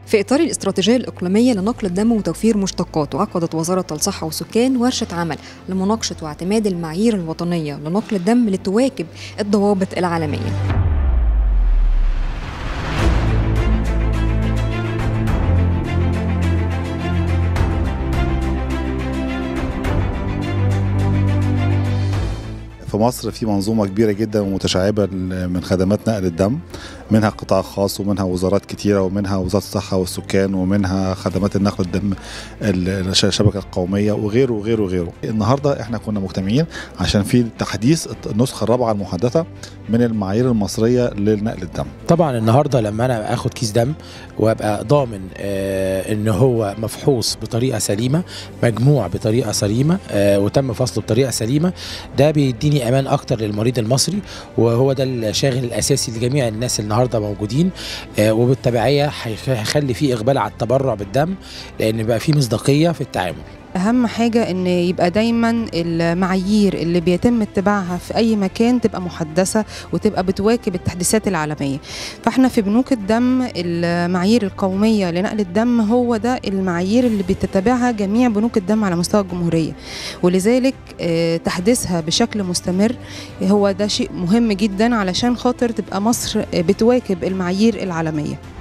في إطار الاستراتيجية الإقليمية لنقل الدم وتوفير مشتقاته عقدت وزارة الصحة والسكان ورشة عمل لمناقشة واعتماد المعايير الوطنية لنقل الدم لتواكب الضوابط العالمية في مصر في منظومة كبيرة جدا ومتشعبة من خدمات نقل الدم منها قطاع خاص ومنها وزارات كتيرة ومنها وزارة الصحة والسكان ومنها خدمات النقل الدم الشبكة القومية وغيره وغيره وغيره النهاردة احنا كنا مجتمعين عشان في تحديث النسخة الرابعة المحدثة من المعايير المصرية لنقل الدم طبعا النهاردة لما أنا أخد كيس دم وأبقى ضامن آه إن هو مفحوص بطريقة سليمة مجموع بطريقة سليمة آه وتم فصله بطريقة سليمة ده بيديني امان اكتر للمريض المصري وهو ده الشاغل الاساسي لجميع الناس النهارده موجودين آه وبالتبعيه هيخلي في اقبال على التبرع بالدم لان بقى في مصداقيه في التعامل اهم حاجه ان يبقى دايما المعايير اللي بيتم اتباعها في اي مكان تبقى محدثه وتبقى بتواكب التحديثات العالميه فاحنا في بنوك الدم المعايير القوميه لنقل الدم هو ده المعايير اللي بتتبعها جميع بنوك الدم على مستوى الجمهوريه ولذلك تحديثها بشكل مستمر هو ده شيء مهم جدا علشان خاطر تبقى مصر بتواكب المعايير العالميه